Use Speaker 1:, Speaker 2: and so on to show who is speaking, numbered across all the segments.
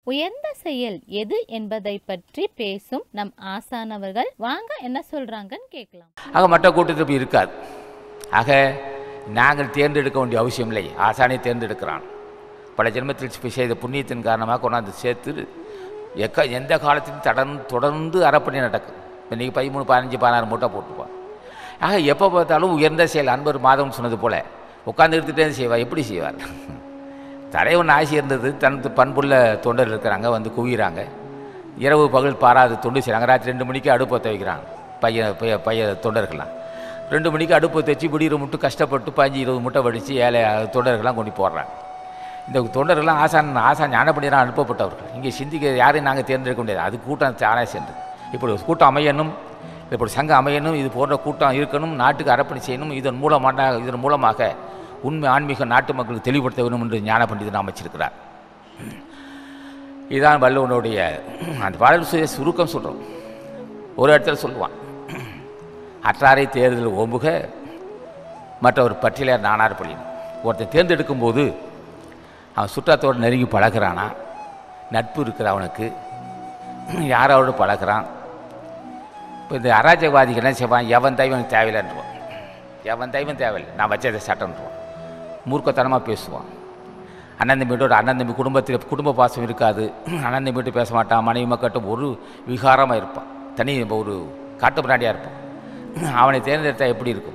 Speaker 1: உயர்ந்த செயல் எது என்பதை பற்றி பேசும் நம் ஆசானவர்கள் வாங்க என்ன சொல்றாங்கன்னு கேட்கலாம்
Speaker 2: ஆக மற்ற கூட்டத்தில் இப்படி இருக்காது ஆக நாங்கள் தேர்ந்தெடுக்க வேண்டிய அவசியம் இல்லை ஆசானை தேர்ந்தெடுக்கிறான் பல ஜென்மத்தில் செய்த புண்ணியத்தின் காரணமாக கொண்டாந்து சேர்த்து எக்க எந்த காலத்திலும் தொடர்ந்து தொடர்ந்து அறப்பணி நடக்கும் இன்றைக்கி பதிமூணு பதினஞ்சு பதினாறு மூட்டை போட்டுப்பான் ஆக எப்போ பார்த்தாலும் உயர்ந்த செயல் அன்பர் மாதம் சொன்னது போல் உட்காந்து எடுத்துகிட்டே செய்வார் எப்படி செய்வார் தலைவன் ஆசி இருந்தது தனது பண்புள்ள தொண்டர் இருக்கிறாங்க வந்து குவிகிறாங்க இரவு பகல் பாராது தொண்டு செய்கிறாங்க ராத்திரி ரெண்டு மணிக்கு அடுப்பு பற்ற வைக்கிறாங்க பையன் பைய பைய தொண்டர்கள்லாம் ரெண்டு மணிக்கு அடுப்பு தைச்சி விடிகிற மட்டும் கஷ்டப்பட்டு பாஞ்சு இருபது முட்டை வடித்து ஏழை தொண்டர்கள்லாம் கொண்டு போடுறாங்க இந்த தொண்டர்கள்லாம் ஆசான் ஆசான் ஞானப்படிதான் அனுப்பப்பட்டவர்கள் இங்கே சிந்திக்க யாரையும் நாங்கள் தேர்ந்தெடுக்க முடியாது அது கூட்டம் தானே சென்று இப்படி ஒரு கூட்டம் அமையணும் இப்படி சங்கம் அமையணும் இது போன்ற கூட்டம் இருக்கணும் நாட்டுக்கு அர்ப்பணி செய்யணும் இதன் மூலமாக இதன் மூலமாக உண்மை ஆன்மீக நாட்டு மக்களுக்கு தெளிவுபடுத்த வேண்டும் என்று ஞான பண்டிதன் அமைச்சிருக்கிறார் இதுதான் வள்ளுவனுடைய அந்த பாடல் சு- சுருக்கம் சொல்கிறோம் ஒரு இடத்துல சொல்லுவான் அற்றாரை தேர்தல் ஓம்புக மற்றவர் பட்டியலர் நானார் பள்ளின்னு ஒருத்தன் தேர்ந்தெடுக்கும் போது அவன் சுற்றத்தோடு நெருங்கி பழகுறானா நட்பு இருக்கிற அவனுக்கு யாரோடு பழகுறான் இப்போ இந்த அராஜகவாதிகள் என்ன செய்வான் எவன் தெய்வம் தேவையில்லைன்றான் எவன் தெய்வம் தேவையில்லை நான் வச்சதை சட்டன்றான் மூர்க்கத்தனமாக பேசுவான் அண்ணன் தம்பியோட அண்ணன் தம்பி குடும்பத்தில் குடும்ப பாசம் இருக்காது அண்ணன் தம்பிட்டு பேச மாட்டான் மனைவி மக்கட்டும் ஒரு விகாரமாக இருப்பான் தனி ஒரு காட்டு பிராண்டியாக இருப்பான் அவனை தேர்ந்தெடுத்தா எப்படி இருக்கும்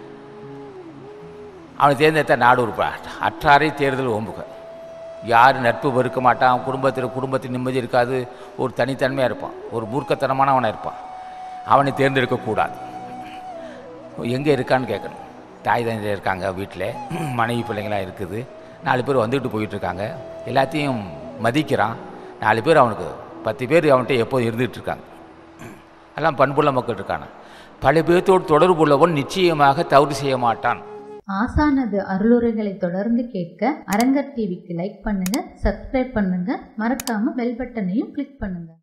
Speaker 2: அவனை தேர்ந்தெடுத்தா நாடு ஒரு அற்றாரை தேர்தல் ஓம்புக யார் நட்பு வெறுக்க மாட்டான் குடும்பத்தில் குடும்பத்தில் நிம்மதி இருக்காது ஒரு தனித்தன்மையாக இருப்பான் ஒரு மூர்க்கத்தனமானவனாக இருப்பான் அவனை தேர்ந்தெடுக்கக்கூடாது எங்கே இருக்கான்னு கேட்கணும் தாய் தந்தை இருக்காங்க வீட்டில் மனைவி பிள்ளைங்களாம் இருக்குது நாலு பேர் வந்துட்டு போயிட்டு இருக்காங்க எல்லாத்தையும் மதிக்கிறான் நாலு பேர் அவனுக்கு பத்து பேர் அவன்கிட்ட எப்போதும் இருந்துகிட்டு இருக்காங்க எல்லாம் பண்புள்ள மக்கள் இருக்கான பல பேர்த்தோடு தொடர்புள்ளவன் நிச்சயமாக தவறு செய்ய மாட்டான்
Speaker 3: ஆசானது அருளுரைகளை தொடர்ந்து கேட்க அரங்கர் டிவிக்கு லைக் பண்ணுங்க சப்ஸ்கிரைப் பண்ணுங்க மறக்காம பெல் பட்டனையும் கிளிக் பண்ணுங்க